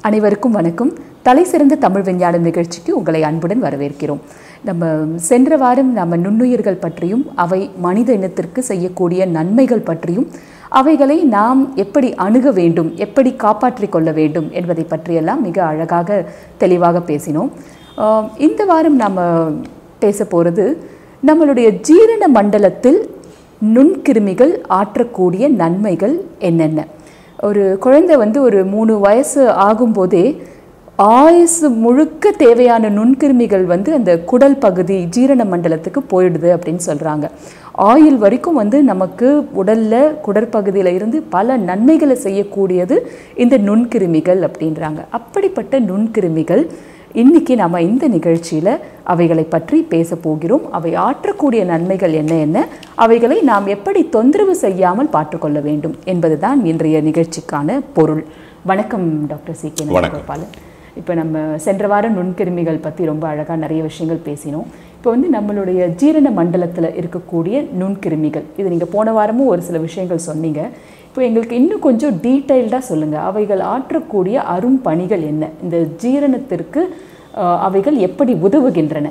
அனைவருக்கும் வணக்கம் தலை சிறந்த தமிழ் விஞ்ஞானம் நிகழ்ச்சிக்கு உங்களை அன்புடன் வரவேற்கிறோம் நம்ம சென்ற வாரம் நம்ம நுண்ணுயிர்கள் பற்றியும் அவை மனித இனத்திற்கு செய்யக்கூடிய நன்மைகள் பற்றியும் அவைகளை நாம் எப்படி அணுக வேண்டும் எப்படி காப்பாற்றிக் கொள்ள வேண்டும் என்பதை பற்றியெல்லாம் மிக அழகாக தெளிவாக பேசினோம் ஆஹ் இந்த வாரம் நம்ம பேச போகிறது நம்மளுடைய ஜீரண மண்டலத்தில் நுண்கிருமிகள் ஆற்றக்கூடிய நன்மைகள் என்னென்ன ஒரு குழந்தை வந்து ஒரு மூணு வயசு ஆகும்போதே ஆயுசு முழுக்க தேவையான நுண்கிருமிகள் வந்து அந்த குடல் பகுதி ஜீரண மண்டலத்துக்கு போயிடுது அப்படின்னு சொல்கிறாங்க ஆயுள் வரைக்கும் வந்து நமக்கு உடலில் குடற்பகுதியில் இருந்து பல நன்மைகளை செய்யக்கூடியது இந்த நுண்கிருமிகள் அப்படின்றாங்க அப்படிப்பட்ட நுண்கிருமிகள் இன்னைக்கு நம்ம இந்த நிகழ்ச்சியில் அவைகளை பற்றி பேச போகிறோம் அவை ஆற்றக்கூடிய நன்மைகள் என்ன என்ன அவைகளை நாம் எப்படி தொந்தரவு செய்யாமல் பார்த்துக்கொள்ள வேண்டும் என்பதுதான் இன்றைய நிகழ்ச்சிக்கான பொருள் வணக்கம் டாக்டர் சி கே வணக்கம். கோபாலன் இப்போ நம்ம சென்ற வாரம் நுண்கிருமிகள் பற்றி ரொம்ப அழகாக நிறைய விஷயங்கள் பேசினோம் இப்போ வந்து நம்மளுடைய ஜீரண மண்டலத்தில் இருக்கக்கூடிய நுண்கிருமிகள் இது நீங்கள் போன வாரமும் ஒரு சில விஷயங்கள் சொன்னீங்க இப்போ எங்களுக்கு இன்னும் கொஞ்சம் டீட்டெயில்டாக சொல்லுங்கள் அவைகள் ஆற்றக்கூடிய அரும் பணிகள் என்ன இந்த ஜீரணத்திற்கு அஹ், அவைகள் எப்படி உதவுகின்றன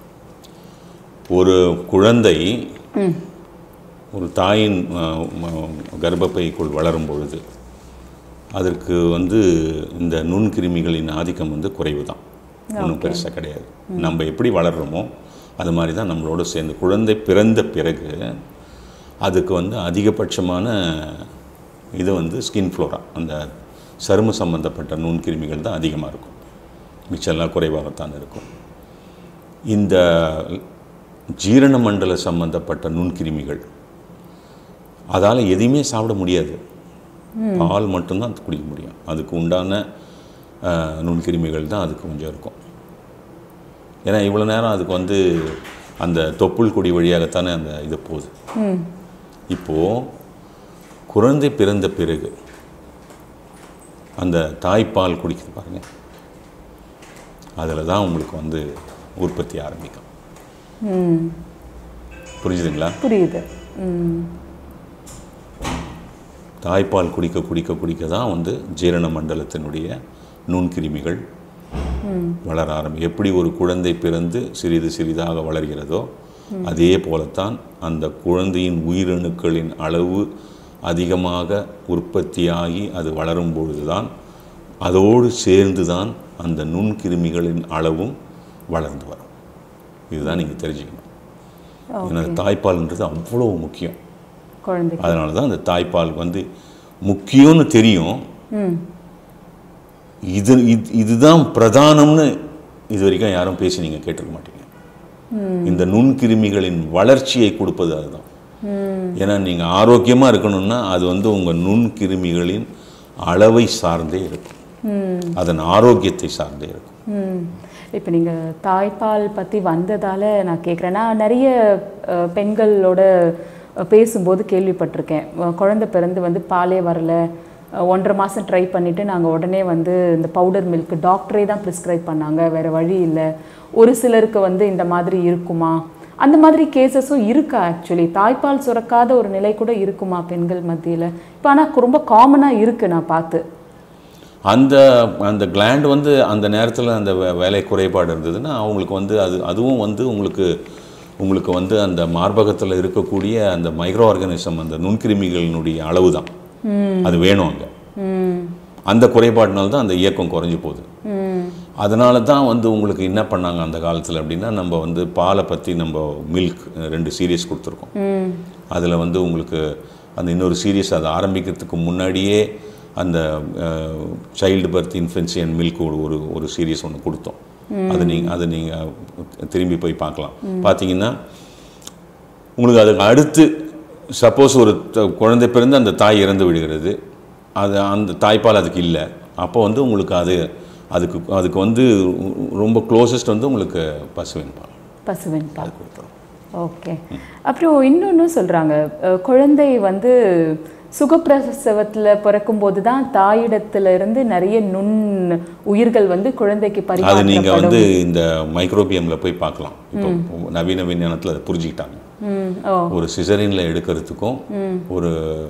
ஒரு குழந்தை ஒரு தாயின் அஹ், ம- கர்ப்பப்பைக்குள் வளரும் பொழுது அதற்கு வந்து இந்த நுண்கிருமிகளின் ஆதிக்கம் வந்து குறைவு தான் ஒன்றும் பெருசாக கிடையாது நம்ம எப்படி வளர்றோமோ அது மாதிரி தான் நம்மளோட சேர்ந்து குழந்தை பிறந்த பிறகு அதுக்கு வந்து அதிகபட்சமான இது வந்து ஸ்கின் ஃப்ளோரா அந்த சரும சம்பந்தப்பட்ட நுண்கிருமிகள் தான் அதிகமாக இருக்கும் மிச்சம்லாம் குறைவாகத்தான் இருக்கும் இந்த ஜீரண மண்டல சம்பந்தப்பட்ட நுண்கிருமிகள் அதால் எதையுமே சாப்பிட முடியாது பால் மட்டும்தான் குடிக்க முடியும் அதுக்கு உண்டான அஹ், நுண்கிருமிகள் தான் அதுக்கு கொஞ்சம் இருக்கும் ஏன்னா இவ்வளோ நேரம் அதுக்கு வந்து அந்த தொப்புள் கொடி வழியாகத்தானே அந்த இது போகுது ம் இப்போது குழந்தை பிறந்த பிறகு அந்த தாய்ப்பால் குடிக்குது பாருங்க அதில் தான் உங்களுக்கு வந்து உற்பத்தி ஆரம்பிக்கும் ம் புரிஞ்சுதுங்களா புரியுது ம் தாய்ப்பால் குடிக்க குடிக்க குடிக்க தான் வந்து ஜீரண மண்டலத்தினுடைய நுண்கிருமிகள் வளர ஆரம்பி எப்படி ஒரு குழந்தை பிறந்து சிறிது சிறிதாக வளர்கிறதோ அதே போலத்தான் அந்த குழந்தையின் உயிரணுக்களின் அளவு அதிகமாக உற்பத்தியாகி அது வளரும் பொழுதுதான் அதோடு சேர்ந்து தான் அந்த நுண்கிருமிகளின் அளவும் வளர்ந்து வரும் இதுதான் நீங்கள் தெரிஞ்சுக்கணும் ஏன்னா தாய்ப்பால்ன்றது அவ்வளோ முக்கியம் குழந்தைக்கு அதனால தான் அந்த தாய்ப்பால் வந்து முக்கியம்னு தெரியும் ம் இது இது- இதுதான் பிரதானம்னு இது வரைக்கும் யாரும் பேசி நீங்கள் கேட்டிருக்க மாட்டீங்க இந்த நுண்கிருமிகளின் வளர்ச்சியை கொடுப்பது அதுதான் ஏன்னா நீங்கள் ஆரோக்கியமாக இருக்கணும்னா அது வந்து உங்கள் நுண்கிருமிகளின் அளவை சார்ந்தே இருக்கும் அதன் ஆரோக்கியத்தை சார்ந்தே இருக்கும் ம் இப்போ நீங்கள் தாய்ப்பால் பற்றி வந்ததால் நான் கேட்குறேன் நான் நிறைய அஹ், பெண்களோட அஹ், பேசும்போது கேள்விப்பட்டிருக்கேன் அஹ், குழந்தை பிறந்து வந்து பாலே வரல அஹ், ஒன்றரை மாதம் ட்ரை பண்ணிவிட்டு நாங்கள் உடனே வந்து இந்த பவுடர் மில்க் டாக்டரே தான் ப்ரிஸ்கிரைப் பண்ணாங்க வேறு வழி இல்லை ஒரு சிலருக்கு வந்து இந்த மாதிரி இருக்குமா அந்த மாதிரி கேசஸும் இருக்கா ஆக்சுவலி தாய்ப்பால் சுரக்காத ஒரு நிலை கூட இருக்குமா பெண்கள் மத்தியில் இப்போ ஆனால் ரொம்ப காமனாக இருக்குது நான் பார்த்து அந்த அந்த கிளாண்ட் வந்து அந்த நேரத்தில் அந்த வே- வேலை குறைபாடு இருந்ததுன்னா அவங்களுக்கு வந்து அது அதுவும் வந்து உங்களுக்கு உங்களுக்கு வந்து அந்த மார்பகத்தில் இருக்கக்கூடிய அந்த மைக்ரோ ஆர்கானிசம் அந்த நுண்கிருமிகளினுடைய அளவு தான் அது வேணும் அங்கே ம் அந்த குறைபாடுனால தான் அந்த இயக்கம் குறைஞ்சு போகுது ம் அதனால தான் வந்து உங்களுக்கு என்ன பண்ணாங்க அந்த காலத்தில் அப்படின்னா நம்ம வந்து பாலை பற்றி நம்ம மில்க் ரெண்டு சீரியஸ் கொடுத்துருக்கோம் ம் அதில் வந்து உங்களுக்கு அந்த இன்னொரு சீரியஸ் அதை ஆரம்பிக்கிறதுக்கு முன்னாடியே அந்த child birth infancy and milk ஒரு ஒரு ஒரு சீரியஸ் ஒன்று கொடுத்தோம் அது நீங்கள் அதை நீங்கள் திரும்பி போய் பார்க்கலாம் பார்த்தீங்கன்னா உங்களுக்கு அதுக்கு அடுத்து சப்போஸ் ஒரு த- குழந்தை பிறந்து அந்த தாய் இறந்து விடுகிறது அது அந்த தாய்ப்பால் அதுக்கு இல்லை அப்போ வந்து உங்களுக்கு அது அதுக்கு அதுக்கு வந்து ரொம்ப க்ளோசஸ்ட் வந்து உங்களுக்கு பசுவின் பால் பசுவின் பால் அது கொடுத்துரும் ஓகே அப்புறம் இன்னொன்று சொல்கிறாங்க குழந்தை வந்து சுகப்பிரசவத்தில் பிறக்கும்போது தான் தாயிடத்துல இருந்து நிறைய நுண் உயிர்கள் வந்து குழந்தைக்கு அது நீங்கள் பரிமாற்றப்படும் வந்து இந்த மைக்ரோபியமில் போய் பார்க்கலாம் இப்போ நவீன விஞ்ஞானத்தில் அதை புரிஞ்சுக்கிட்டாங்க ம் ஓ ஒரு சிசரினில் எடுக்கிறதுக்கும் ஒரு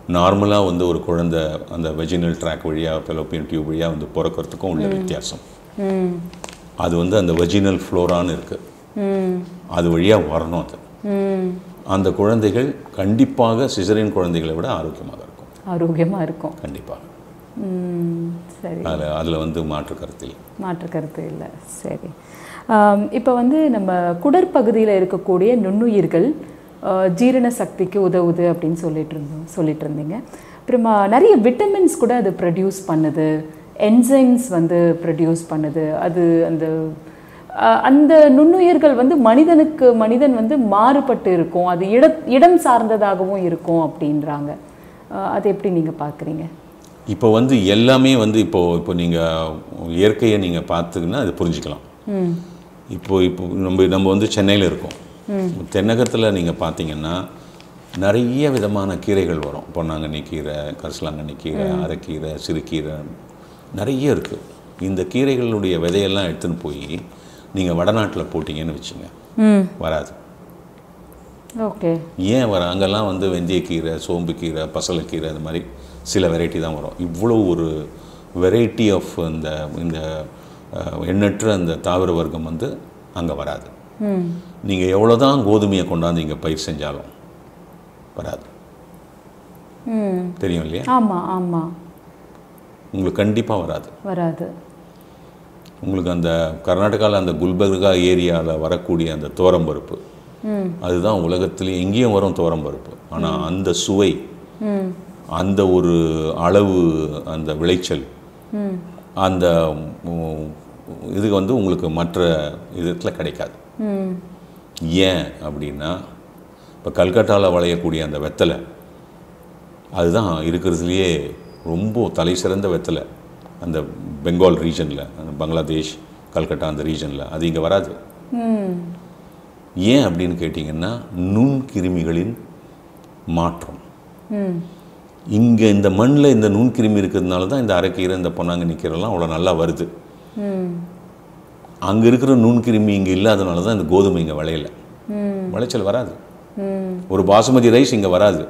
நார்மலாக வந்து ஒரு குழந்தை அந்த வெஜினல் ட்ராக் வழியாக பெலோப்பியன் டியூப் வழியாக வந்து பிறக்கிறதுக்கும் உள்ள வித்தியாசம் ம் அது வந்து அந்த வெஜினல் ஃப்ளோரான்னு இருக்குது ம் அது வழியாக வரணும் அது ம் அந்த குழந்தைகள் கண்டிப்பாக சிசரின் குழந்தைகளை விட ஆரோக்கியமாக இருக்கும் ஆரோக்கியமாக இருக்கும் கண்டிப்பாக ம் சரி அதில் அதில் வந்து மாற்று கருத்தில் மாற்று கருத்து இல்லை சரி இப்போ வந்து நம்ம குடற்பகுதியில் இருக்கக்கூடிய நுண்ணுயிர்கள் ஆ, ஜீரண சக்திக்கு உதவுது அப்படின்னு சொல்லிட்டு இருந்தோம் சொல்லிட்டு இருந்தீங்க அப்புறமா நிறைய விட்டமின்ஸ் கூட அது ப்ரொடியூஸ் பண்ணுது என்சைம்ஸ் வந்து ப்ரொடியூஸ் பண்ணுது அது அந்த ஆ, அந்த நுண்ணுயிர்கள் வந்து மனிதனுக்கு மனிதன் வந்து மாறுபட்டு இருக்கும் அது இட இடம் சார்ந்ததாகவும் இருக்கும் அப்படின்றாங்க ஆ, அது எப்படி நீங்கள் பார்க்குறீங்க இப்போ வந்து எல்லாமே வந்து இப்போ இப்போ நீங்கள் இயற்கையை நீங்கள் பார்த்தீங்கன்னா அது புரிஞ்சுக்கலாம் ம் இப்போ இப்போ நம்ம நம்ம வந்து சென்னையில் இருக்கோம் தென்னகத்தில் நீங்கள் பார்த்தீங்கன்னா நிறைய விதமான கீரைகள் வரும் பொன்னாங்கண்ணி கீரை கரிசலாங்கண்ணி கீரை அரைக்கீரை சிறுகீரை நிறைய இருக்குது இந்த கீரைகளுடைய விதையெல்லாம் எடுத்துன்னு போய் நீங்கள் வடநாட்டில் போட்டிங்கன்னு வச்சுங்க ம் வராது ஓகே ஏன் வர அங்கெல்லாம் வந்து வெந்தயக்கீரை சோம்புக்கீரை பசலைக்கீரை அது மாதிரி சில வெரைட்டி தான் வரும் இவ்வளோ ஒரு வெரைட்டி ஆஃப் இந்த இந்த அஹ், எண்ணற்ற அந்த தாவர வர்க்கம் வந்து அங்கே வராது ம் நீங்கள் எவ்வளோ தான் கோதுமையை கொண்டாந்து இங்கே பயிர் செஞ்சாலும் வராது ம் தெரியும் இல்லையா ஆமாம் ஆமாம் உங்களுக்கு கண்டிப்பாக வராது வராது உங்களுக்கு அந்த கர்நாடகாவில் அந்த குல்பர்கா ஏரியாவில் வரக்கூடிய அந்த துவரம்பருப்பு ம் அதுதான் உலகத்திலே எங்கேயும் வரும் துவரம்பருப்பு ஆனால் அந்த சுவை ம் அந்த ஒரு அளவு அந்த விளைச்சல் ம் அந்த உம், இதுக்கு வந்து உங்களுக்கு மற்ற விதத்தில் கிடைக்காது ம் ஏன் அப்படின்னா இப்போ கல்கட்டாவில் விளையக்கூடிய அந்த வெத்தலை அதுதான் இருக்கிறதுலையே ரொம்ப தலை சிறந்த வெத்தலை அந்த பெங்கால் ரீஜனில் அந்த பங்களாதேஷ் கல்கட்டா அந்த ரீஜனில் அது இங்கே வராது ம் ஏன் அப்படின்னு கேட்டிங்கன்னா நுண்கிருமிகளின் மாற்றம் ம் இங்கே இந்த மண்ணில் இந்த நுண்கிருமி இருக்கிறதுனால தான் இந்த அரைக்கீரை இந்த பொன்னாங்கண்ணி கீரைலாம் அவ்வளோ நல்லா வருது ம் அங்கே இருக்கிற நுண்கிருமி இங்கே இல்லாதனால தான் இந்த கோதுமை இங்கே விளையல ம் விளைச்சல் வராது ம் ஒரு பாசுமதி ரைஸ் இங்கே வராது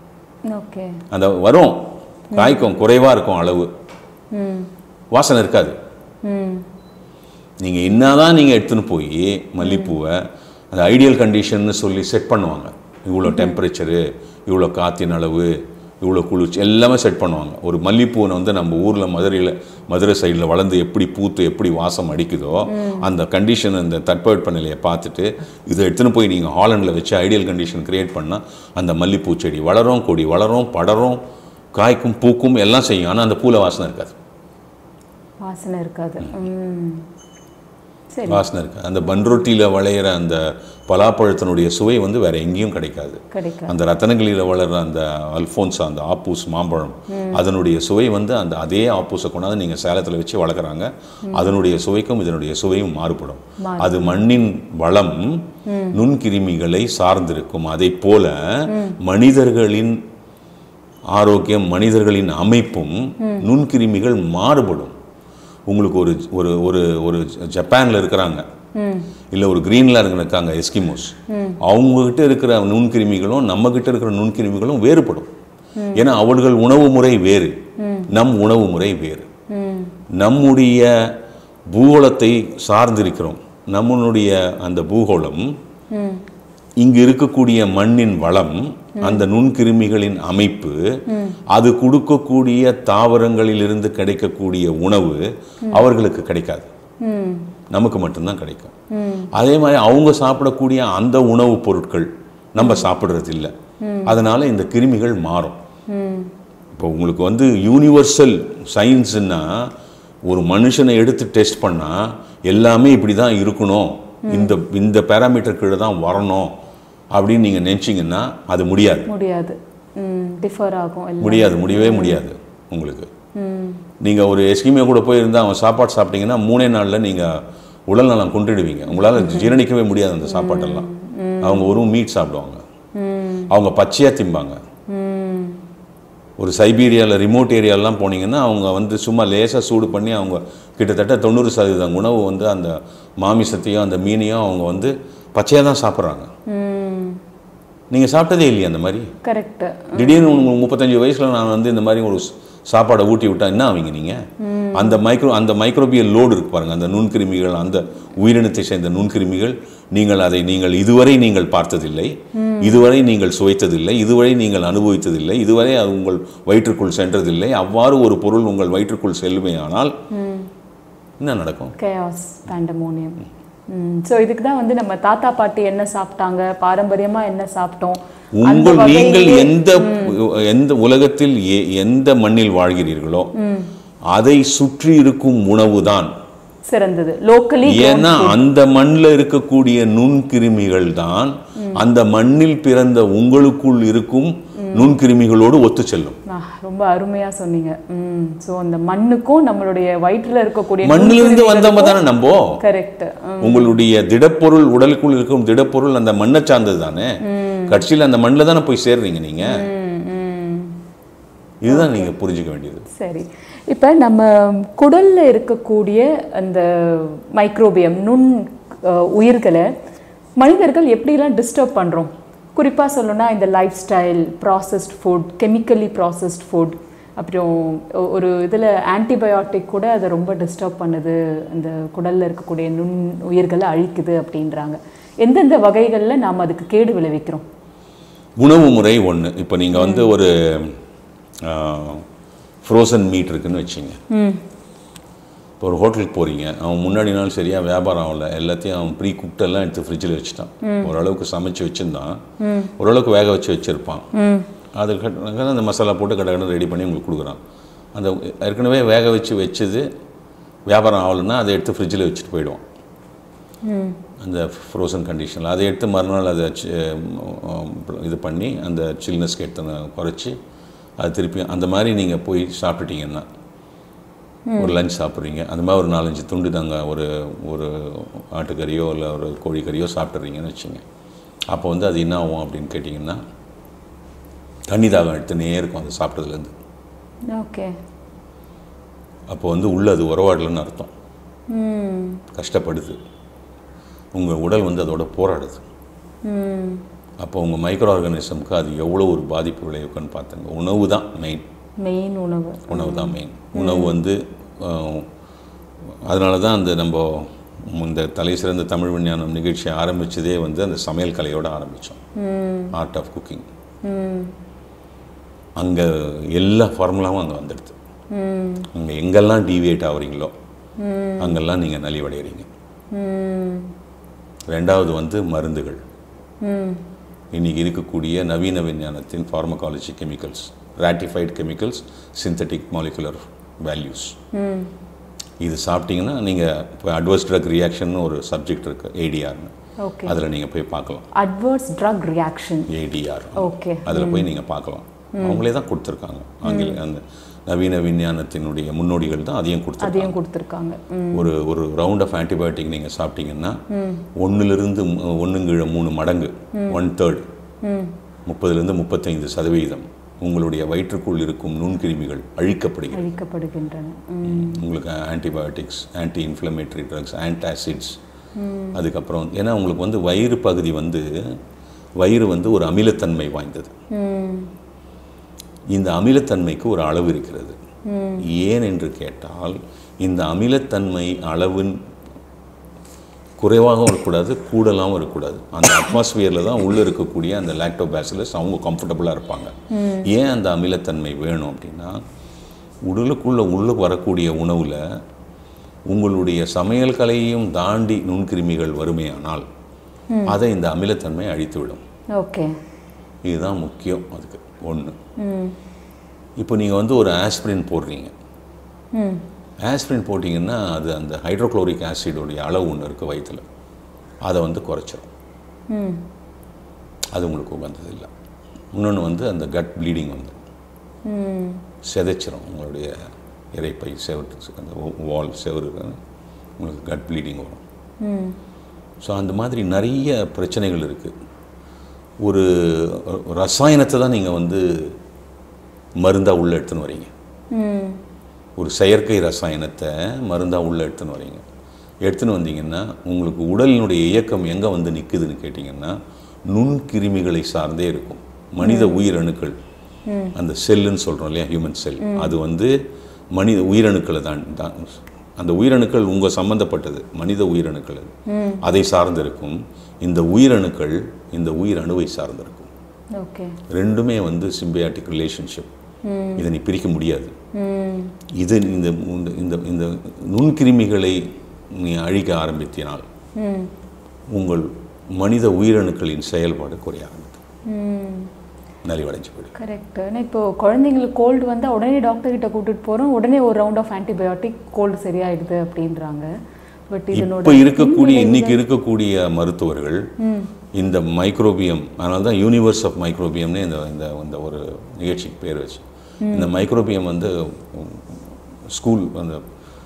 ஓகே அந்த வரும் காய்க்கும் குறைவாக இருக்கும் அளவு ம் வாசனை இருக்காது ம் நீங்கள் என்னதான் நீங்கள் எடுத்துன்னு போய் மல்லிப்பூவை அந்த ஐடியல் கண்டிஷன்னு சொல்லி செட் பண்ணுவாங்க இவ்வளோ டெம்பரேச்சரு இவ்வளோ காற்றின் அளவு இவ்வளோ குளிர்ச்சி எல்லாமே செட் பண்ணுவாங்க ஒரு மல்லிப்பூவை வந்து நம்ம ஊரில் மதுரையில் மதுரை சைடில் வளர்ந்து எப்படி பூத்து எப்படி வாசம் அடிக்குதோ அந்த கண்டிஷன் அந்த தட்பவெப்பநிலையை பார்த்துட்டு இதை எடுத்துன்னு போய் நீங்கள் ஹாலண்டில் வச்சு ஐடியல் கண்டிஷன் கிரியேட் பண்ணால் அந்த மல்லிப்பூ செடி வளரும் கொடி வளரும் படரும் காய்க்கும் பூக்கும் எல்லாம் செய்யும் ஆனால் அந்த பூவில் வாசனை இருக்காது வாசனை இருக்காது ம் சரி வாசனை இருக்குது அந்த பன்ரொட்டியில் விளையிற அந்த பலாப்பழத்தினுடைய சுவை வந்து வேற எங்கேயும் கிடைக்காது கிடைக்காது அந்த ரத்தனகிரியில் வளர்ற அந்த அல்ஃபோன்ஸா அந்த ஆப்பூஸ் மாம்பழம் அதனுடைய சுவை வந்து அந்த அதே ஆப்பூஸை கொண்டாந்து நீங்கள் சேலத்தில் வச்சு வளர்க்குறாங்க அதனுடைய சுவைக்கும் இதனுடைய சுவையும் மாறுபடும் அது மண்ணின் வளம் நுண்கிருமிகளை சார்ந்திருக்கும் அதை போல மனிதர்களின் ஆரோக்கியம் மனிதர்களின் அமைப்பும் நுண்கிருமிகள் மாறுபடும் உங்களுக்கு ஒரு ஒரு ஒரு ஒரு ஜப்பானில் இருக்கிறாங்க ம் இல்லை ஒரு கிரீன்ல இருக்காங்க எஸ்கிமோஸ் அவங்ககிட்ட இருக்கிற நுண்கிருமிகளும் நம்ம கிட்ட இருக்கிற நுண்கிருமிகளும் வேறுபடும் ஏன்னா அவர்கள் உணவு முறை வேறு நம் உணவு முறை வேறு ம் நம்முடைய பூகோளத்தை சார்ந்திருக்கிறோம் நம்மளுடைய அந்த பூகோளம் ம் இங்கு இருக்கக்கூடிய மண்ணின் வளம் அந்த நுண்கிருமிகளின் அமைப்பு அது கொடுக்கக்கூடிய தாவரங்களிலிருந்து கிடைக்கக்கூடிய உணவு அவர்களுக்கு கிடைக்காது ம் நமக்கு மட்டும்தான் கிடைக்கும் ம் அதே மாதிரி அவங்க சாப்பிடக்கூடிய அந்த உணவுப் பொருட்கள் நம்ம சாப்பிட்றது இல்லை அதனால இந்த கிருமிகள் மாறும் ம் இப்போ உங்களுக்கு வந்து யூனிவர்சல் சயின்ஸுன்னா ஒரு மனுஷனை எடுத்து டெஸ்ட் பண்ணால் எல்லாமே இப்படி தான் இருக்கணும் இந்த இந்த பேராமீட்டர் கீழே தான் வரணும் அப்படின்னு நீங்கள் நினச்சிங்கன்னா அது முடியாது முடியாது ம் டிஃபர் ஆகும் எல்லாம் முடியாது முடியவே முடியாது உங்களுக்கு ம் நீங்கள் ஒரு எஸ்கிமே கூட போயிருந்தா அவன் சாப்பாடு சாப்பிட்டீங்கன்னா மூணே நாளில் நீங்கள் உடல் நலம் கொண்டுடுவீங்க உங்களால் ஜீரணிக்கவே முடியாது அந்த சாப்பாட்டெல்லாம் அவங்க ஒரு மீட் சாப்பிடுவாங்க ம் அவங்க பச்சையாக திம்பாங்க ம் ஒரு சைபீரியாவில் ரிமோட் ஏரியாலாம் போனீங்கன்னா அவங்க வந்து சும்மா லேசாக சூடு பண்ணி அவங்க கிட்டத்தட்ட தொண்ணூறு சதவீதம் உணவு வந்து அந்த மாமிசத்தையும் அந்த மீனையும் அவங்க வந்து பச்சையாக தான் சாப்பிட்றாங்க ம் நீங்கள் சாப்பிட்டதே இல்லையா அந்த மாதிரி கரெக்ட் திடீர்னு உங்களுக்கு முப்பத்தஞ்சு வயசுல நான் வந்து இந்த மாதிரி ஒரு ஸ்- சாப்பாடை ஊட்டி விட்டா என்ன ஆவீங்க நீங்க அந்த மைக்ரோ அந்த மைக்ரோபியல் லோடு இருக்கு பாருங்க அந்த நுண்கிருமிகள் அந்த உயிரினத்தை சேர்ந்த நுண்கிருமிகள் நீங்கள் அதை நீங்கள் இதுவரை நீங்கள் பார்த்ததில்லை இதுவரை நீங்கள் சுவைத்ததில்லை இதுவரை நீங்கள் அனுபவித்ததில்லை இதுவரை அது உங்கள் வயிற்றுக்குள் சென்றதில்லை அவ்வாறு ஒரு பொருள் உங்கள் வயிற்றுக்குள் செல்லுமேயானால் என்ன நடக்கும் கேயாஸ் பேண்டமோனியம் ஸோ இதுக்கு தான் வந்து நம்ம தாத்தா பாட்டி என்ன சாப்பிட்டாங்க பாரம்பரியமா என்ன சாப்பிட்டோம் அந்த உங்கள் நீங்கள் வகையிலே- எந்த எந்த உலகத்தில் எ- எந்த மண்ணில் வாழ்கிறீர்களோ அதை சுற்றி இருக்கும் உணவுதான் சிறந்தது லோக்கலி ஏன்னா அந்த மண்ணில் இருக்கக்கூடிய நுண்கிருமிகள் தான் அந்த மண்ணில் பிறந்த உங்களுக்குள் இருக்கும் நுண்கிருமிகளோடு ஒத்து செல்லும் ரொம்ப அருமையா சொன்னீங்க ம் ஸோ அந்த மண்ணுக்கும் நம்மளுடைய வயிற்றுல இருக்கக்கூடிய மண்ணிலிருந்து வந்தவங்க தானே நம்போ கரெக்ட் உங்களுடைய திடப்பொருள் உடலுக்குள் இருக்கும் திடப்பொருள் அந்த மண்ணை சார்ந்தது தானே கட்சியில் அந்த மண்ணில் தானே போய் சேர்றீங்க நீங்க இதுதான் நீங்க புரிஞ்சுக்க வேண்டியது சரி இப்போ நம்ம குடல்ல இருக்கக்கூடிய அந்த மைக்ரோபியம் நுண் அஹ், உயிர்களை மனிதர்கள் எப்படிலாம் டிஸ்டர்ப் பண்றோம் குறிப்பா சொல்லணும்னா இந்த lifestyle processed food chemically processed food அப்புறம் ஒ- ஒரு இதில் ஆன்டிபயோட்டிக் கூட அதை ரொம்ப டிஸ்டர்ப் பண்ணுது அந்த குடல்ல இருக்கக்கூடிய நுண் உயிர்களை அழிக்குது அப்படின்றாங்க எந்தெந்த வகைகளில் நாம் அதுக்கு கேடு விளைவிக்கிறோம் உணவு முறை ஒன்று இப்போ நீங்கள் வந்து ஒரு ஃப்ரோசன் மீட் இருக்குன்னு வச்சிங்க ம் இப்போ ஒரு ஹோட்டலுக்கு போகிறீங்க அவன் முன்னாடி நாள் சரியாக வியாபாரம் ஆகல எல்லாத்தையும் அவன் ப்ரீ குக்டெல்லாம் எடுத்து ஃப்ரிட்ஜில் வச்சுட்டான் ஓரளவுக்கு சமைச்சு வச்சுருந்தான் ஓரளவுக்கு வேக வச்சு வச்சுருப்பான் ம் அது கட் அந்த மசாலா போட்டு கடை ரெடி பண்ணி உங்களுக்கு கொடுக்குறான் அந்த ஏற்கனவே வேக வச்சு வச்சது வியாபாரம் ஆகலைன்னா அதை எடுத்து ஃப்ரிட்ஜில் வச்சுட்டு போயிடுவான் ம் அந்த ஃப்ரோசன் கண்டிஷனில் அதை எடுத்து மறுநாள் அதை சி- ம், இது பண்ணி அந்த சில்னஸ்க்கு எடுத்து குறைச்சி அது திருப்பி அந்த மாதிரி நீங்கள் போய் சாப்பிட்டுட்டீங்கன்னா ஒரு லஞ்ச் சாப்பிட்றீங்க அந்த மாதிரி ஒரு நாலஞ்சு துண்டு தாங்க ஒரு ஒரு ஆட்டுக்கறியோ இல்லை ஒரு கோழிக்கறியோ சாப்பிட்றீங்கன்னு வச்சுங்க அப்போ வந்து அது என்ன ஆகும் அப்படின்னு கேட்டிங்கன்னா தண்ணி தாகம் எடுத்துனே இருக்கும் அது சாப்பிட்டதுலேருந்து ஓகே அப்போ வந்து உள்ளே அது உறவாடலன்னு அர்த்தம் ம் கஷ்டப்படுது உங்கள் உடல் வந்து அதோட போராடுது ம் அப்போ உங்கள் மைக்ரோ ஆர்கானிசம்க்கு அது எவ்வளோ ஒரு பாதிப்பு விளைவிக்குன்னு பார்த்துங்க உணவு தான் மெயின் மெயின் உணவு உணவு தான் மெயின் உணவு வந்து அதனால தான் அந்த நம்ம இந்த தலை சிறந்த தமிழ் விஞ்ஞானம் நிகழ்ச்சி ஆரம்பிச்சதே வந்து அந்த சமையல் கலையோட ஆரம்பித்தோம் ம் ஆர்ட் ஆஃப் குக்கிங் ம் அங்கே எல்லா ஃபார்முலாவும் அங்கே வந்துடுது ம் அங்கே எங்கெல்லாம் டீவியேட் ஆகுறீங்களோ அங்கெல்லாம் நீங்கள் நலிவடைகிறீங்க ம் ரெண்டாவது வந்து மருந்துகள் ம் இன்னைக்கு இருக்கக்கூடிய நவீன விஞ்ஞானத்தின் pharmacology chemicals ratified chemicals synthetic molecular values ம் இது சாப்பிட்டீங்கன்னா நீங்கள் இப்போ அட்வர்ஸ் ட்ரக் ரியாக்ஷன் ஒரு சப்ஜெக்ட் இருக்குது ஏடிஆர்னு ஓகே அதில் நீங்கள் போய் பார்க்கலாம் adverse drug reaction ADR okay அதில் போய் நீங்கள் பார்க்கலாம் அவங்களே தான் கொடுத்துருக்காங்க ஆங்கில அந்த நவீன விஞ்ஞானத்தினுடைய முன்னோடிகள் தான் அதையும் கொடுத்துருக்காங்க அதையும் கொடுத்துருக்காங்க ம் ஒரு ஒரு ரவுண்ட் ஆஃப் ஆன்டிபயோட்டிக் நீங்கள் சாப்பிட்டீங்கன்னா ஒன்றுலேருந்து ஒன்றுங்கிழ மூணு மடங்கு ஒன் தேர்ட் ம் முப்பதுலேருந்து முப்பத்தைந்து சதவீதம் உங்களுடைய வயிற்றுக்குள் இருக்கும் நுண்கிருமிகள் அழிக்கப்படுகிறது அழிக்கப்படுகின்றன ம் உங்களுக்கு antibiotics anti inflammatory drugs antacids அதுக்கப்புறம் ஏன்னா உங்களுக்கு வந்து வயிறு பகுதி வந்து வயிறு வந்து ஒரு அமிலத்தன்மை வாய்ந்தது ம் இந்த அமிலத்தன்மைக்கு ஒரு அளவு இருக்கிறது ஏன் என்று கேட்டால் இந்த அமிலத்தன்மை அளவின் குறைவாகவும் இருக்கக்கூடாது கூடலாகவும் இருக்கக்கூடாது அந்த அட்மாஸ்பியரில் தான் உள்ளே இருக்கக்கூடிய அந்த லாக்டோபாசிலஸ் அவங்க கம்ஃபர்டபுளாக இருப்பாங்க ஏன் அந்த அமிலத்தன்மை வேணும் அப்படின்னா உடலுக்குள்ளே உள்ளே வரக்கூடிய உணவில் உங்களுடைய சமையல் கலையையும் தாண்டி நுண்கிருமிகள் வறுமையானால் அதை இந்த அமிலத்தன்மை அழித்துவிடும் ஓகே இதுதான் முக்கியம் அதுக்கு ஒன்று ம் இப்போ நீங்கள் வந்து ஒரு ஆஸ்பிரின் போடுறீங்க ம் ஆஸ்பிரின் போட்டிங்கன்னா அது அந்த ஹைட்ரோக்ளோரிக் ஆசிடோடைய அளவு ஒன்று இருக்குது வயித்துல அதை வந்து குறைச்சிரும் ம் அது உங்களுக்கு உகந்ததில்லை இன்னொன்று வந்து அந்த கட் ப்ளீடிங் வந்து ம் செதைச்சிரும் உங்களுடைய இறைப்பை செவட்டு அந்த வால் செவரு உங்களுக்கு கட் ப்ளீடிங் வரும் ம் ஸோ அந்த மாதிரி நிறைய பிரச்சனைகள் இருக்குது ஒரு ரசாயனத்தை தான் நீங்கள் வந்து மருந்தாக உள்ளே எடுத்துன்னு வரீங்க ம் ஒரு செயற்கை ரசாயனத்தை மருந்தாக உள்ளே எடுத்துன்னு வரீங்க எடுத்துன்னு வந்தீங்கன்னா உங்களுக்கு உடலினுடைய இயக்கம் எங்கே வந்து நிற்குதுன்னு கேட்டிங்கன்னா நுண்கிருமிகளை சார்ந்தே இருக்கும் மனித உயிரணுக்கள் அந்த செல்லுன்னு சொல்கிறோம் இல்லையா ஹியூமன் செல் அது வந்து மனித உயிரணுக்களை தான் தான் அந்த உயிரணுக்கள் உங்கள் சம்மந்தப்பட்டது மனித உயிரணுக்கள் அது. அதை சார்ந்திருக்கும் இந்த உயிரணுக்கள் இந்த உயிரணுவை சார்ந்திருக்கும் ஓகே ரெண்டுமே வந்து சிம்பியாட்டிக் ரிலேஷன்ஷிப் இதை நீ பிரிக்க முடியாது இது இந்த இந்த- இந்த இந்த நுண்கிருமிகளை நீ அழிக்க ஆரம்பித்தினால் உங்கள் மனித உயிரணுக்களின் செயல்பாடு குறைய ஆரம்பிக்கும் நலிவடைஞ்சு போயிடும் கரெக்ட் ஆனால் இப்போ குழந்தைங்களுக்கு கோல்டு வந்தால் உடனே டாக்டர் கிட்ட கூட்டிட்டு போகிறோம் உடனே ஒரு ரவுண்ட் ஆஃப் ஆன்டிபயோட்டிக் கோல்டு சரியாயிடுது அப்படின்றாங்க பட் இதனோட இப்போ இருக்கக்கூடிய இன்னைக்கு இருக்கக்கூடிய மருத்துவர்கள் இந்த மைக்ரோபியம் அதனால தான் யூனிவர்ஸ் ஆஃப் மைக்ரோபியம்னு இந்த இந்த இந்த ஒரு நிகழ்ச்சிக்கு பேர் வச்சு இந்த மைக்ரோபியம் வந்து ஸ்கூல் அந்த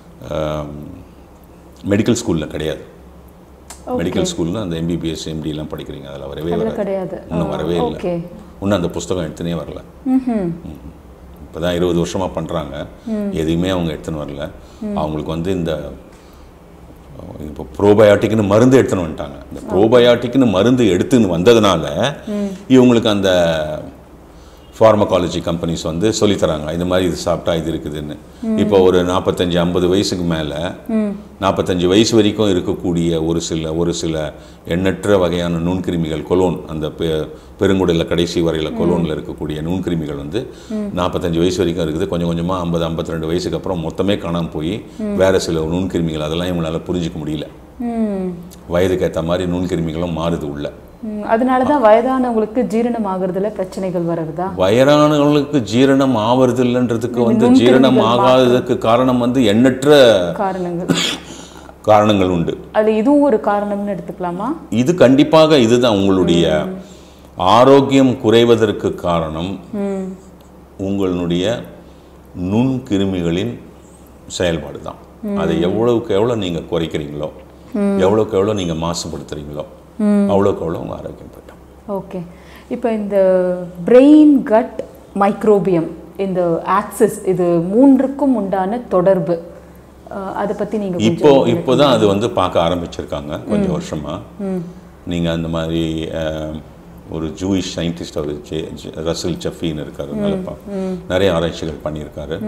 மெடிக்கல் ஸ்கூலில் கிடையாது மெடிக்கல் ஸ்கூலில் அந்த எம்பிபிஎஸ் எம்டிலாம் படிக்கிறீங்க அதில் வரவே அதில் வராது கிடையாது இன்னும் வரவே இல்லை ஓகே இன்னும் அந்த புஸ்தகம் எடுத்துனே வரல ம் இப்போ தான் இருபது வருஷமாக பண்ணுறாங்க எதையுமே அவங்க எடுத்துன்னு வரல அவங்களுக்கு வந்து இந்த இப்போ ப்ரோபயாட்டிக்னு மருந்து எடுத்துன்னு வந்துட்டாங்க இந்த ப்ரோபயாட்டிக்னு மருந்து எடுத்துன்னு வந்ததுனால இவங்களுக்கு அந்த ஃபார்மகாலஜி கம்பெனிஸ் வந்து சொல்லித் தராங்க இந்த மாதிரி இது சாப்பிட்டா இது இருக்குதுன்னு இப்போ ஒரு நாற்பத்தஞ்சு ஐம்பது வயசுக்கு மேலே நாற்பத்தஞ்சு வயசு வரைக்கும் இருக்கக்கூடிய ஒரு சில ஒரு சில எண்ணற்ற வகையான நுண்கிருமிகள் கொலோன் அந்த பெ- பெருங்குடலில் கடைசி வரையில் கொலோனில் இருக்கக்கூடிய நுண்கிருமிகள் வந்து நாற்பத்தஞ்சு வயசு வரைக்கும் இருக்குது கொஞ்சம் கொஞ்சமாக ஐம்பது ஐம்பத்தி ரெண்டு வயசுக்கு அப்புறம் மொத்தமே காணாமல் போய் வேறு சில நுண்கிருமிகள் அதெல்லாம் இவங்களால புரிஞ்சிக்க முடியல ம் வயதுக்கு ஏற்ற மாதிரி நுண்கிருமிகளும் மாறுது உள்ள ம், அதனால தான் வயதானவங்களுக்கு ஜீரணம் ஆகுறதுல பிரச்சனைகள் வர்றதா வயதானவங்களுக்கு ஜீரணம் ஆவறது இல்லைன்றதுக்கு வந்து ஜீரணம் ஆகாததுக்கு காரணம் வந்து எண்ணற்ற காரணங்கள் காரணங்கள் உண்டு அதுல இதுவும் ஒரு காரணம்னு எடுத்துக்கலாமா இது கண்டிப்பாக இதுதான் உங்களுடைய ஆரோக்கியம் குறைவதற்கு காரணம் ம் உங்களுடைய நுண்கிருமிகளின் செயல்பாடு தான் அதை எவ்வளவுக்கு எவ்வளோ நீங்கள் குறைக்கிறீங்களோ எவ்வளோக்கு எவ்வளோ நீங்கள் மாசுபடுத்துறீங்களோ அவ்வளோக்கு எவ்வளோ உங்கள் ஆரோக்கியம் போயிட்டோம் ஓகே இப்போ இந்த பிரெயின் கட் மைக்ரோபியம் இந்த ஆக்சஸ் இது மூன்றுக்கும் உண்டான தொடர்பு அஹ், அதை பத்தி நீங்க இப்போ இப்போ தான் அது வந்து பார்க்க ஆரம்பிச்சிருக்காங்க கொஞ்சம் வருஷமா நீங்கள் அந்த மாதிரி அஹ், ஒரு ஜூயிஷ் சயின்டிஸ்ட் அவர் ஜே ஜே- ரசல் சஃபின்னு இருக்காரு நல்ல பா நிறைய ஆராய்ச்சிகள் பண்ணியிருக்காரு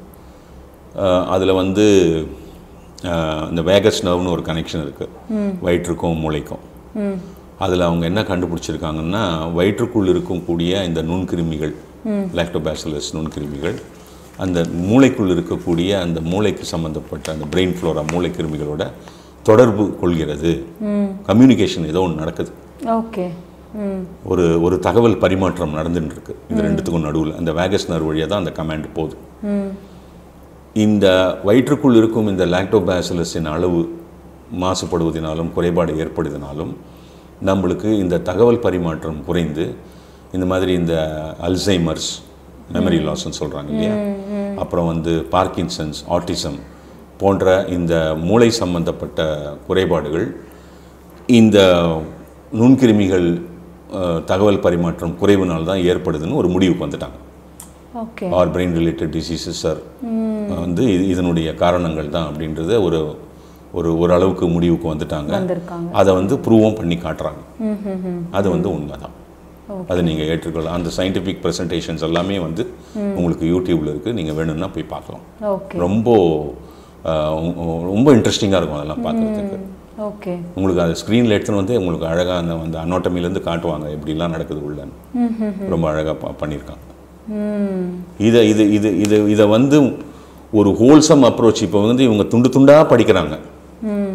அதில் வந்து அஹ், இந்த வேகஸ் நர்வ்னு ஒரு கனெக்ஷன் இருக்குது வயிற்றுக்கும் மூளைக்கும் அதில் அவங்க என்ன கண்டுபிடிச்சிருக்காங்கன்னா வயிற்றுக்குள் இருக்கக்கூடிய இந்த நுண்கிருமிகள் லாக்டோபாசிலஸ் நுண்கிருமிகள் அந்த மூளைக்குள் இருக்கக்கூடிய அந்த மூளைக்கு சம்மந்தப்பட்ட அந்த பிரெயின் ஃப்ளோரா மூளை கிருமிகளோட தொடர்பு கொள்கிறது கம்யூனிகேஷன் ஏதோ ஒன்று நடக்குது ஓகே ம் ஒரு ஒரு தகவல் பரிமாற்றம் நடந்துட்டு இருக்கு இது ரெண்டுத்துக்கும் நடுவில் அந்த வேகஸ் நர்வ் வழியாக தான் அந்த கமாண்ட் போகுது ம் இந்த வயிற்றுக்குள் இருக்கும் இந்த லாக்டோபாசிலஸின் அளவு மாசுபடுவதனாலும் குறைபாடு ஏற்படுவதனாலும் நம்மளுக்கு இந்த தகவல் பரிமாற்றம் குறைந்து இந்த மாதிரி இந்த அல்சைமர்ஸ் மெமரி லாஸ்ன்னு சொல்கிறாங்க இல்லையா அப்புறம் வந்து பார்க்கின்சன்ஸ் ஆட்டிசம் போன்ற இந்த மூளை சம்பந்தப்பட்ட குறைபாடுகள் இந்த நுண்கிருமிகள் அஹ், தகவல் பரிமாற்றம் குறைவுனால் தான் ஏற்படுதுன்னு ஒரு முடிவுக்கு வந்துட்டாங்க okay are brain related diseases are வந்து இது இதனுடைய காரணங்கள் தான் அப்படின்றத ஒரு ஒரு ஓரளவுக்கு முடிவுக்கு வந்துட்டாங்க வந்திருக்காங்க அதை வந்து ப்ரூவும் பண்ணி காட்டுறாங்க ம் ம் ம் அது வந்து உண்மைதான் அதை நீங்கள் ஏற்றுக்கொள்ளலாம் அந்த சயின்டிஃபிக் ப்ரெசன்டேஷன்ஸ் எல்லாமே வந்து உங்களுக்கு யூடியூப்ல இருக்குது நீங்கள் வேணும்னா போய் பார்க்கலாம் ஓகே ரொம்ப அஹ், உ- ரொம்ப இன்ட்ரெஸ்டிங்காக இருக்கும் அதெல்லாம் பார்க்குறதுக்கு ஓகே உங்களுக்கு அது ஸ்க்ரீனில் எடுத்துன்னு வந்து உங்களுக்கு அழகாக அந்த அந்த அனாட்டமிலேருந்து காட்டுவாங்க எப்படிலாம் நடக்குது உள்ளன்னு ம் ம் ரொம்ப அழகாக ப பண்ணியிருக்காங்க ம் இதை இது இது இது இதை வந்து ஒரு ஹோல்சம் அப்ரோச் இப்போ வந்து இவங்க துண்டு துண்டாக படிக்கிறாங்க ம்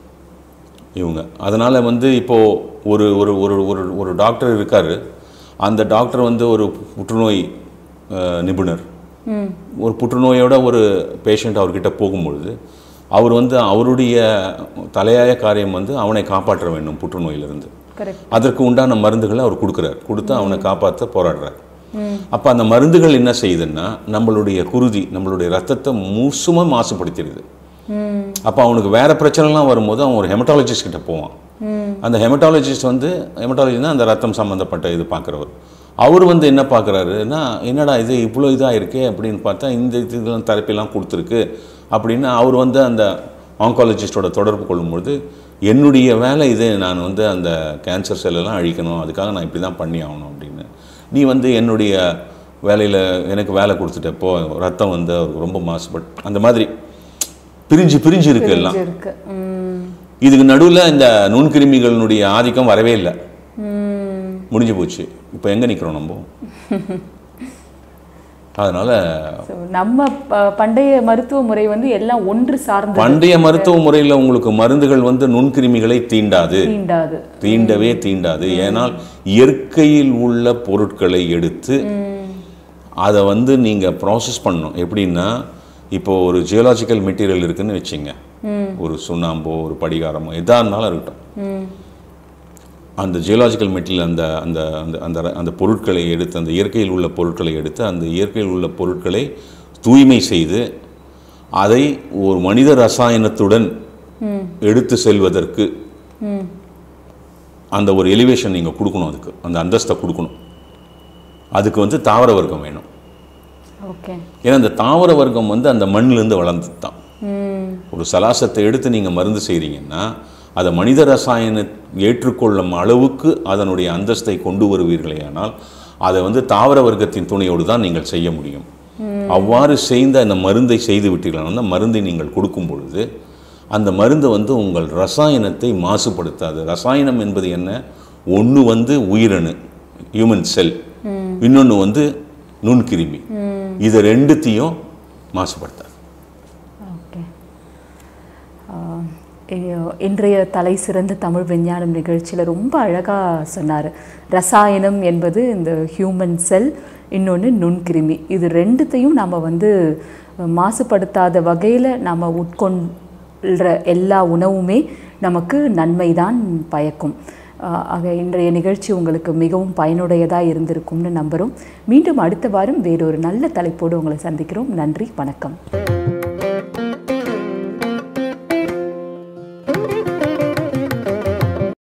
இவங்க அதனால் வந்து இப்போது ஒரு ஒரு ஒரு ஒரு ஒரு டாக்டர் இருக்கார் அந்த டாக்டர் வந்து ஒரு புற்றுநோய் அஹ், நிபுணர் ம் ஒரு புற்றுநோயோட ஒரு பேஷண்ட் அவர்கிட்ட போகும்பொழுது அவர் வந்து அவருடைய தலையாய காரியம் வந்து அவனை காப்பாற்ற வேண்டும் புற்றுநோயிலிருந்து கரெக்ட் அதற்கு உண்டான மருந்துகளை அவர் கொடுக்குறார் கொடுத்து அவனை காப்பாற்ற போராடுறார் அப்போ அந்த மருந்துகள் என்ன செய்யுதுன்னா நம்மளுடைய குருதி நம்மளுடைய ரத்தத்தை முசுமாக மாசுபடுத்திடுது ம் அப்போ அவனுக்கு வேற பிரச்சனைலாம் வரும்போது அவன் ஒரு ஹெமட்டாலஜிஸ்ட் கிட்ட போவான் ம் அந்த ஹெமட்டாலஜிஸ்ட் வந்து ஹெமட்டாலஜினா அந்த ரத்தம் சம்மந்தப்பட்ட இது பார்க்குறவர் அவர் வந்து என்ன பார்க்குறாருன்னா என்னடா இது இவ்வளோ இதாக இருக்கே அப்படின்னு பார்த்தா இந்த இதெல்லாம் தெரப்பிலாம் கொடுத்துருக்கு அப்படின்னு அவர் வந்து அந்த ஆங்காலஜிஸ்டோட தொடர்பு கொள்ளும்பொழுது என்னுடைய வேலை இது நான் வந்து அந்த கேன்சர் செல்லெல்லாம் அழிக்கணும் அதுக்காக நான் இப்படி தான் பண்ணி ஆகணும் அப்படின்னு நீ வந்து என்னுடைய வேலையில் எனக்கு வேலை கொடுத்துட்ட போ ரத்தம் வந்து அவருக்கு ரொம்ப மாசுபட் அந்த மாதிரி பிரிஞ்சு பிரிஞ்சு இருக்கு எல்லாம் இருக்கு ம், இதுக்கு நடுவில் இந்த நுண்கிருமிகளினுடைய ஆதிக்கம் வரவே இல்லை ம், முடிஞ்சு போச்சு இப்போ எங்கே நிற்கிறோம் நம்ம அதனால் so நம்ம ப- பண்டைய மருத்துவ முறை வந்து எல்லாம் ஒன்று சார்ந்து பண்டைய மருத்துவ முறையில் உங்களுக்கு மருந்துகள் வந்து நுண்கிருமிகளை தீண்டாது தீண்டாது தீண்டவே தீண்டாது ஏனால் இயற்கையில் உள்ள பொருட்களை எடுத்து அதை வந்து நீங்கள் ப்ராசஸ் பண்ணணும் எப்படின்னா இப்போ ஒரு ஜியோலாஜிக்கல் மெட்டீரியல் இருக்குன்னு வச்சுங்க ஒரு சுண்ணாம்போ ஒரு படிகாரமோ எதா இருந்தாலும் இருக்கட்டும் ம், அந்த ஜியோலாஜிக்கல் மெட்டீரியல் அந்த அந்த அந்த அந்த அந்த பொருட்களை எடுத்து அந்த இயற்கையில் உள்ள பொருட்களை எடுத்து அந்த இயற்கையில் உள்ள பொருட்களை தூய்மை செய்து அதை ஒரு மனித ரசாயனத்துடன் ம், எடுத்து செல்வதற்கு ம், அந்த ஒரு எலிவேஷன் நீங்கள் கொடுக்கணும் அதுக்கு அந்த அந்தஸ்தை கொடுக்கணும் அதுக்கு வந்து தாவர வர்க்கம் வேணும் ஓகே ஏன்னா அந்த தாவர வர்க்கம் வந்து அந்த மண்ணிலேருந்து வளர்ந்தது தான் ம், ஒரு சலாசத்தை எடுத்து நீங்கள் மருந்து செய்கிறீங்கன்னா அதை மனித ரசாயன ஏற்றுக்கொள்ளும் அளவுக்கு அதனுடைய அந்தஸ்தை கொண்டு வருவீர்களேயானால் அதை வந்து தாவர வர்க்கத்தின் துணையோடு தான் நீங்கள் செய்ய முடியும் அவ்வாறு செய்த அந்த மருந்தை செய்து விட்டீர்கள் அந்த மருந்தை நீங்கள் கொடுக்கும் பொழுது அந்த மருந்து வந்து உங்கள் ரசாயனத்தை மாசுபடுத்தாது ரசாயனம் என்பது என்ன ஒன்று வந்து உயிரணு ஹியூமன் செல் இன்னொன்று வந்து நுண்கிருமி இது ரெண்டுத்தையும் மாசுபடுத்தாது ஓகே ஆஹ், இ- இன்றைய தலை சிறந்த தமிழ் விஞ்ஞானம் நிகழ்ச்சியில் ரொம்ப அழகாக சொன்னார் ரசாயனம் என்பது இந்த ஹியூமன் செல் இன்னொன்று நுண்கிருமி இது ரெண்டுத்தையும் நாம் வந்து மாசுபடுத்தாத வகையில் நாம் உட்கொள்கிற எல்லா உணவுமே நமக்கு நன்மைதான் பயக்கும் ஆஹ், ஆக இன்றைய நிகழ்ச்சி உங்களுக்கு மிகவும் பயனுடையதாக இருந்திருக்கும்னு நம்புகிறோம் மீண்டும் அடுத்த வாரம் வேறொரு நல்ல தலைப்போடு உங்களை சந்திக்கிறோம் நன்றி வணக்கம்